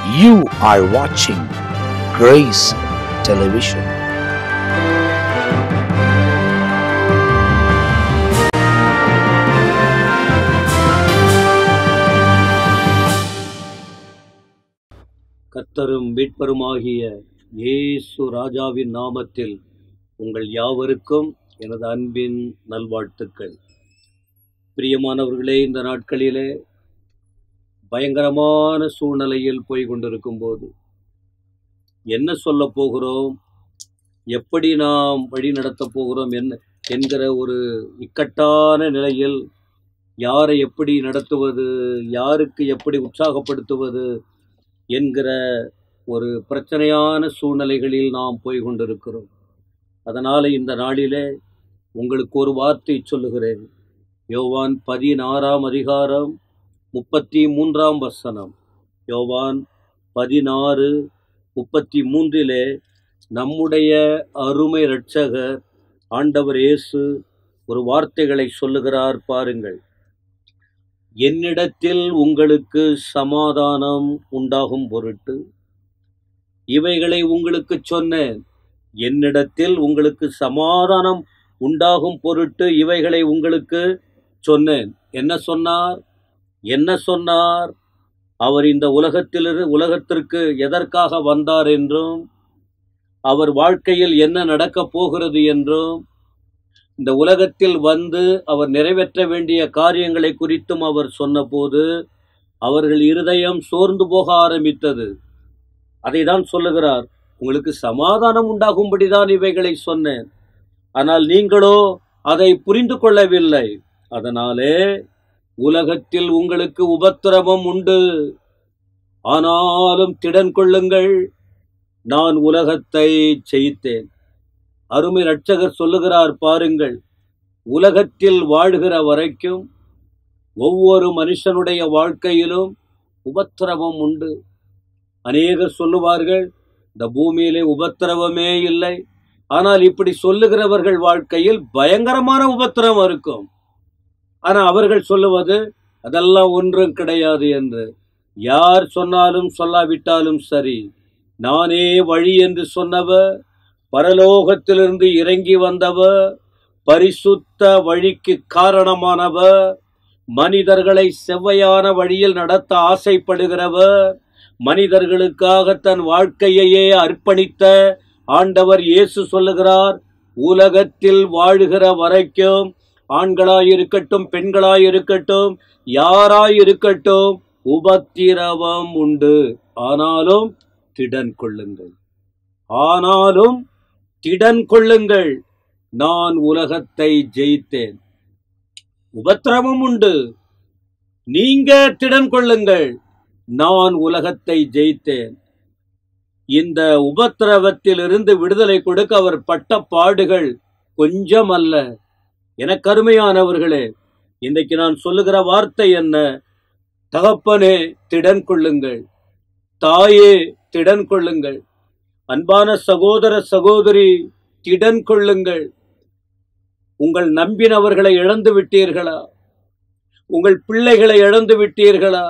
You are watching Grace Television. கர்த்தரும் மீட்பருமாகிய இயேசு ராஜாவின் நாமத்தில் உங்கள் யாவருக்கும் எனது அன்பின் நல்வாழ்த்துக்கள் பிரியமானவர்களே இந்த நாட்களிலே பயங்கரமான சூழ்நிலையில் போய் கொண்டிருக்கும் போது என்ன சொல்ல போகிறோம் எப்படி நாம் வழி நடத்தப் போகிறோம் என்ன என்கிற ஒரு இக்கட்டான நிலையில் யாரை எப்படி நடத்துவது யாருக்கு எப்படி உற்சாகப்படுத்துவது என்கிற ஒரு பிரச்சனையான சூழ்நிலைகளில் நாம் போய் கொண்டிருக்கிறோம் அதனால் இந்த நாளிலே உங்களுக்கு ஒரு வார்த்தை சொல்லுகிறேன் யோவான் பதினாறாம் அதிகாரம் முப்பத்தி மூன்றாம் வசனம் யோவான் பதினாறு முப்பத்தி மூன்றிலே நம்முடைய அருமை இரட்சகர் ஆண்டவர் இயேசு ஒரு வார்த்தைகளை சொல்லுகிறார் பாருங்கள் என்னிடத்தில் உங்களுக்கு சமாதானம் உண்டாகும் பொருட்டு இவைகளை உங்களுக்கு சொன்னேன் என்னிடத்தில் உங்களுக்கு சமாதானம் உண்டாகும் பொருட்டு இவைகளை உங்களுக்கு சொன்னேன் என்ன சொன்னார் என்ன சொன்னார் அவர் இந்த உலகத்திலிரு உலகத்திற்கு எதற்காக வந்தார் என்றும் அவர் வாழ்க்கையில் என்ன நடக்கப் போகிறது என்றும் இந்த உலகத்தில் வந்து அவர் நிறைவேற்ற வேண்டிய காரியங்களை குறித்தும் அவர் சொன்னபோது அவர்கள் இருதயம் சோர்ந்து போக ஆரம்பித்தது அதை தான் சொல்லுகிறார் உங்களுக்கு சமாதானம் உண்டாகும்படிதான் இவைகளை சொன்னேன் ஆனால் நீங்களோ அதை புரிந்து கொள்ளவில்லை அதனாலே உலகத்தில் உங்களுக்கு உபத்திரவம் உண்டு ஆனாலும் திடன் கொள்ளுங்கள் நான் உலகத்தை ஜெயித்தேன் அருமை ரட்சகர் சொல்லுகிறார் பாருங்கள் உலகத்தில் வாழ்கிற வரைக்கும் ஒவ்வொரு மனுஷனுடைய வாழ்க்கையிலும் உபத்திரவம் உண்டு அநேகர் சொல்லுவார்கள் இந்த பூமியிலே உபத்திரவமே இல்லை ஆனால் இப்படி சொல்லுகிறவர்கள் வாழ்க்கையில் பயங்கரமான உபத்திரவம் இருக்கும் ஆனால் அவர்கள் சொல்லுவது அதெல்லாம் ஒன்றும் கிடையாது என்று யார் சொன்னாலும் சொல்லாவிட்டாலும் சரி நானே வழி என்று சொன்னவர் பரலோகத்திலிருந்து இறங்கி வந்தவர் பரிசுத்த வழிக்கு காரணமானவர் மனிதர்களை செவ்வையான வழியில் நடத்த ஆசைப்படுகிறவர் மனிதர்களுக்காக தன் வாழ்க்கையையே அர்ப்பணித்த ஆண்டவர் இயேசு சொல்லுகிறார் உலகத்தில் வாழுகிற வரைக்கும் ஆண்களாயிருக்கட்டும் பெண்களாயிருக்கட்டும் யாராயிருக்கட்டும் உபத்திரவம் உண்டு ஆனாலும் திடன் கொள்ளுங்கள் ஆனாலும் திடன் கொள்ளுங்கள் நான் உலகத்தை ஜெயித்தேன் உபத்திரவம் உண்டு நீங்க திடன் கொள்ளுங்கள் நான் உலகத்தை ஜெயித்தேன் இந்த உபத்திரவத்திலிருந்து விடுதலை கொடுக்க அவர் பட்ட பாடுகள் கொஞ்சம் அல்ல எனக்கு அருமையானவர்களே இன்றைக்கு நான் சொல்லுகிற வார்த்தை என்ன தகப்பனே திடன் கொள்ளுங்கள் தாயே திடன் கொள்ளுங்கள் அன்பான சகோதர சகோதரி திடன் கொள்ளுங்கள் உங்கள் நம்பினவர்களை இழந்து விட்டீர்களா உங்கள் பிள்ளைகளை இழந்து விட்டீர்களா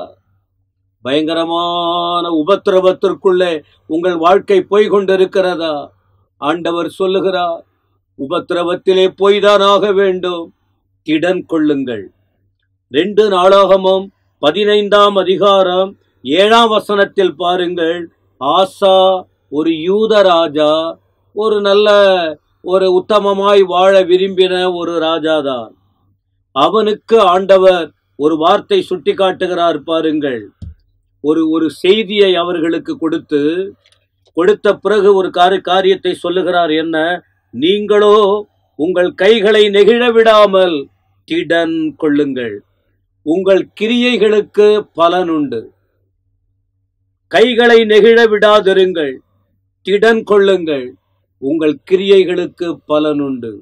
பயங்கரமான உபத்திரவத்திற்குள்ளே உங்கள் வாழ்க்கை போய் கொண்டிருக்கிறதா ஆண்டவர் சொல்லுகிறார் உபத்திரவத்திலே போய்தான் ஆக வேண்டும் திடன் கொள்ளுங்கள் ரெண்டு நாளாகமும் பதினைந்தாம் அதிகாரம் ஏழாம் வசனத்தில் பாருங்கள் ஆசா ஒரு யூத ராஜா ஒரு நல்ல ஒரு உத்தமமாய் வாழ விரும்பின ஒரு ராஜாதான் அவனுக்கு ஆண்டவர் ஒரு வார்த்தை சுட்டி காட்டுகிறார் பாருங்கள் ஒரு ஒரு செய்தியை அவர்களுக்கு கொடுத்து கொடுத்த பிறகு ஒரு காரி காரியத்தை சொல்லுகிறார் என்ன நீங்களோ உங்கள் கைகளை நெகிழ விடாமல் திடன் கொள்ளுங்கள் உங்கள் கிரியைகளுக்கு பலனுண்டு கைகளை நெகிழ விடாதிருங்கள் திடன் கொள்ளுங்கள் உங்கள் கிரியைகளுக்கு பலனுண்டு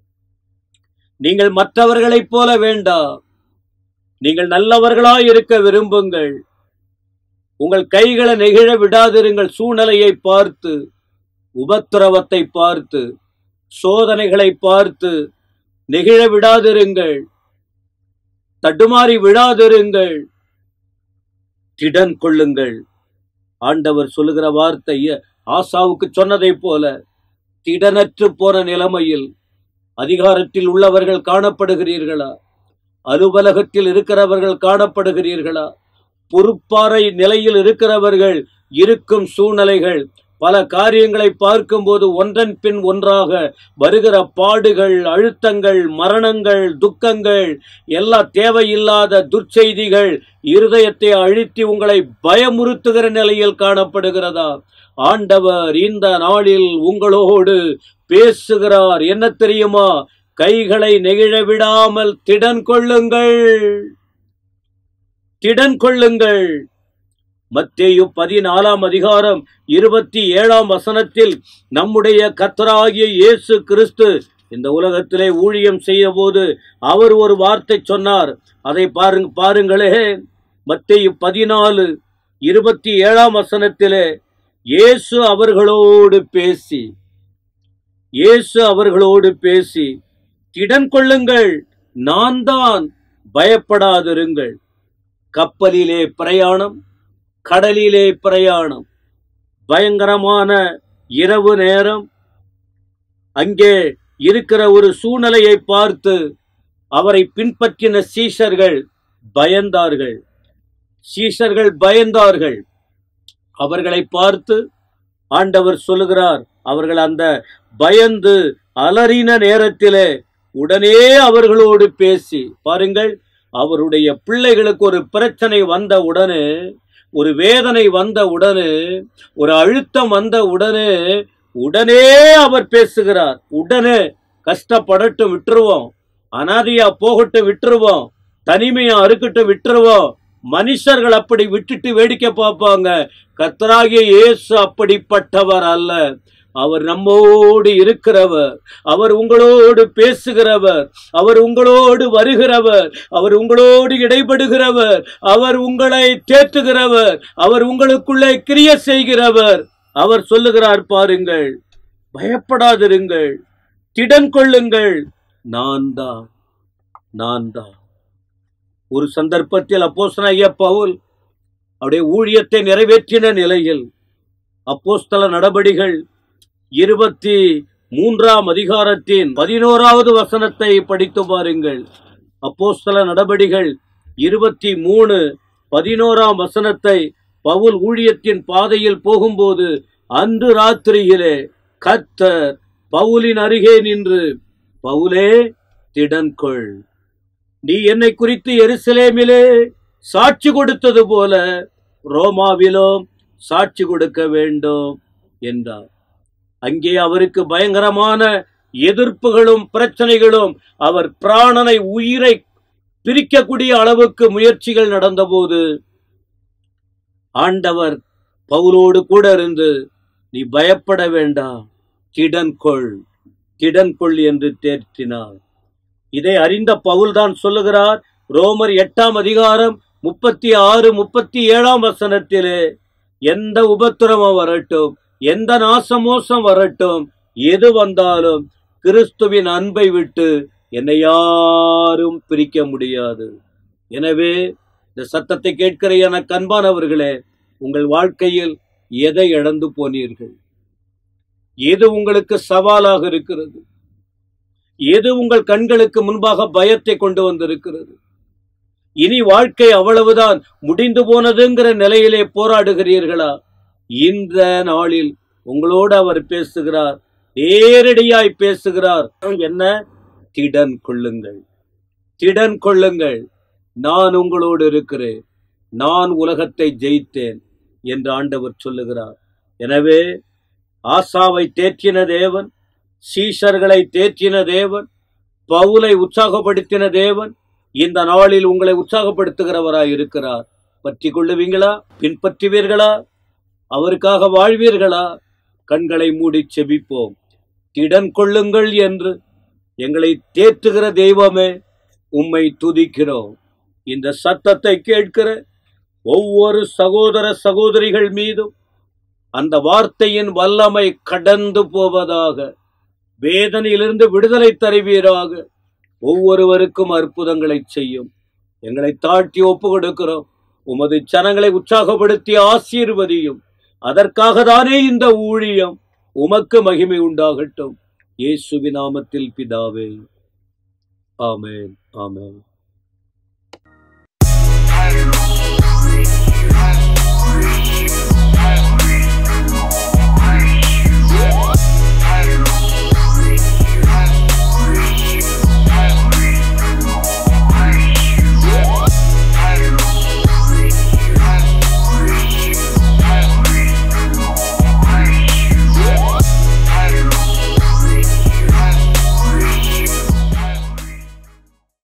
நீங்கள் மற்றவர்களைப் போல வேண்டாம் நீங்கள் நல்லவர்களாய் இருக்க விரும்புங்கள் உங்கள் கைகளை நெகிழ விடாதிருங்கள் சூழ்நிலையை பார்த்து உபத்திரவத்தை பார்த்து சோதனைகளை பார்த்து நெகிழ விடாதிருங்கள் தடுமாறி விழாதிருங்கள் திடன் கொள்ளுங்கள் ஆண்டவர் சொல்லுகிற வார்த்தை ஆசாவுக்கு சொன்னதைப் போல திடனற்று போன நிலைமையில் அதிகாரத்தில் உள்ளவர்கள் காணப்படுகிறீர்களா அலுவலகத்தில் இருக்கிறவர்கள் காணப்படுகிறீர்களா பொறுப்பாறை நிலையில் இருக்கிறவர்கள் இருக்கும் சூழ்நிலைகள் பல காரியங்களை பார்க்கும்போது ஒன்றன் பின் ஒன்றாக வருகிற பாடுகள் அழுத்தங்கள் மரணங்கள் துக்கங்கள் எல்லா தேவையில்லாத துர்ச்செய்திகள் இருதயத்தை அழுத்தி உங்களை பயமுறுத்துகிற நிலையில் காணப்படுகிறதா ஆண்டவர் இந்த நாளில் உங்களோடு பேசுகிறார் என்ன தெரியுமா கைகளை நெகிழ விடாமல் திடன் கொள்ளுங்கள் திடன் கொள்ளுங்கள் மத்தேயு பதினாலாம் அதிகாரம் இருபத்தி ஏழாம் வசனத்தில் நம்முடைய கத்தராகிய இயேசு கிறிஸ்து இந்த உலகத்திலே ஊழியம் செய்த போது அவர் ஒரு வார்த்தை சொன்னார் அதை பாருங்க பாருங்களே மத்தேயு பதினாலு இருபத்தி ஏழாம் வசனத்திலே இயேசு அவர்களோடு பேசி இயேசு அவர்களோடு பேசி திடன் கொள்ளுங்கள் நான் தான் பயப்படாதிருங்கள் கப்பலிலே பிரயாணம் கடலிலே பிரயாணம் பயங்கரமான இரவு நேரம் அங்கே இருக்கிற ஒரு சூழ்நிலையை பார்த்து அவரை பின்பற்றின சீஷர்கள் பயந்தார்கள் சீஷர்கள் பயந்தார்கள் அவர்களை பார்த்து ஆண்டவர் சொல்லுகிறார் அவர்கள் அந்த பயந்து அலறின நேரத்திலே உடனே அவர்களோடு பேசி பாருங்கள் அவருடைய பிள்ளைகளுக்கு ஒரு பிரச்சனை வந்த உடனே ஒரு வேதனை வந்த உடனே ஒரு அழுத்தம் வந்த உடனே உடனே அவர் பேசுகிறார் உடனே கஷ்டப்படட்டும் விட்டுருவோம் அனாதையா போகட்டும் விட்டுருவோம் தனிமையா இருக்கட்டும் விட்டுருவோம் மனுஷர்கள் அப்படி விட்டுட்டு வேடிக்கை பார்ப்பாங்க கத்தராகிய இயேசு அப்படிப்பட்டவர் அல்ல அவர் நம்மோடு இருக்கிறவர் அவர் உங்களோடு பேசுகிறவர் அவர் உங்களோடு வருகிறவர் அவர் உங்களோடு இடைபடுகிறவர் அவர் உங்களை தேற்றுகிறவர் அவர் உங்களுக்குள்ளே கிரிய செய்கிறவர் அவர் சொல்லுகிறார் பாருங்கள் பயப்படாதிருங்கள் திடன் கொள்ளுங்கள் நான் தான் நான் தான் ஒரு சந்தர்ப்பத்தில் அப்போஸ்தலனாகிய பவுல் அவருடைய ஊழியத்தை நிறைவேற்றின நிலையில் அப்போஸ்தல நடபடிகள் இருபத்தி மூன்றாம் அதிகாரத்தின் பதினோராவது வசனத்தை படித்து பாருங்கள் அப்போஸ்தல நடபடிகள் இருபத்தி மூணு பதினோராம் வசனத்தை பவுல் ஊழியத்தின் பாதையில் போகும்போது அன்று ராத்திரியிலே கர்த்தர் பவுலின் அருகே நின்று பவுலே திடன்கொள் நீ என்னை குறித்து எருசலேமிலே சாட்சி கொடுத்தது போல ரோமாவிலும் சாட்சி கொடுக்க வேண்டும் என்றார் அங்கே அவருக்கு பயங்கரமான எதிர்ப்புகளும் பிரச்சனைகளும் அவர் பிராணனை உயிரை பிரிக்கக்கூடிய அளவுக்கு முயற்சிகள் நடந்தபோது ஆண்டவர் பவுலோடு கூட இருந்து நீ பயப்பட வேண்டாம் திடன்கொள் திடன்கொள் என்று தேற்றினார் இதை அறிந்த பவுல் தான் சொல்லுகிறார் ரோமர் எட்டாம் அதிகாரம் முப்பத்தி ஆறு முப்பத்தி ஏழாம் வசனத்திலே எந்த உபத்திரமம் வரட்டும் எந்த நாசமோசம் வரட்டும் எது வந்தாலும் கிறிஸ்துவின் அன்பை விட்டு என்னை யாரும் பிரிக்க முடியாது எனவே இந்த சத்தத்தை கேட்கிற என கண்பானவர்களே உங்கள் வாழ்க்கையில் எதை இழந்து போனீர்கள் எது உங்களுக்கு சவாலாக இருக்கிறது எது உங்கள் கண்களுக்கு முன்பாக பயத்தை கொண்டு வந்திருக்கிறது இனி வாழ்க்கை அவ்வளவுதான் முடிந்து போனதுங்கிற நிலையிலே போராடுகிறீர்களா இந்த நாளில் உங்களோடு அவர் பேசுகிறார் நேரடியாய் பேசுகிறார் என்ன திடன் கொள்ளுங்கள் திடன் கொள்ளுங்கள் நான் உங்களோடு இருக்கிறேன் நான் உலகத்தை ஜெயித்தேன் என்று ஆண்டவர் சொல்லுகிறார் எனவே ஆசாவை தேற்றின தேவன் சீஷர்களை தேற்றின தேவன் பவுலை உற்சாகப்படுத்தின தேவன் இந்த நாளில் உங்களை உற்சாகப்படுத்துகிறவராய் இருக்கிறார் பற்றி கொள்ளுவீங்களா பின்பற்றுவீர்களா அவருக்காக வாழ்வீர்களா கண்களை மூடி செபிப்போம் திடன் கொள்ளுங்கள் என்று எங்களை தேற்றுகிற தெய்வமே உம்மை துதிக்கிறோம் இந்த சத்தத்தை கேட்கிற ஒவ்வொரு சகோதர சகோதரிகள் மீதும் அந்த வார்த்தையின் வல்லமை கடந்து போவதாக வேதனையிலிருந்து விடுதலை தருவீராக ஒவ்வொருவருக்கும் அற்புதங்களை செய்யும் எங்களை தாழ்த்தி ஒப்பு கொடுக்கிறோம் உமது சனங்களை உற்சாகப்படுத்தி ஆசீர்வதியும் அதற்காக தானே இந்த ஊழியம் உமக்கு மகிமை உண்டாகட்டும் இயேசுவின் நாமத்தில் பிதாவே ஆமென் ஆமென்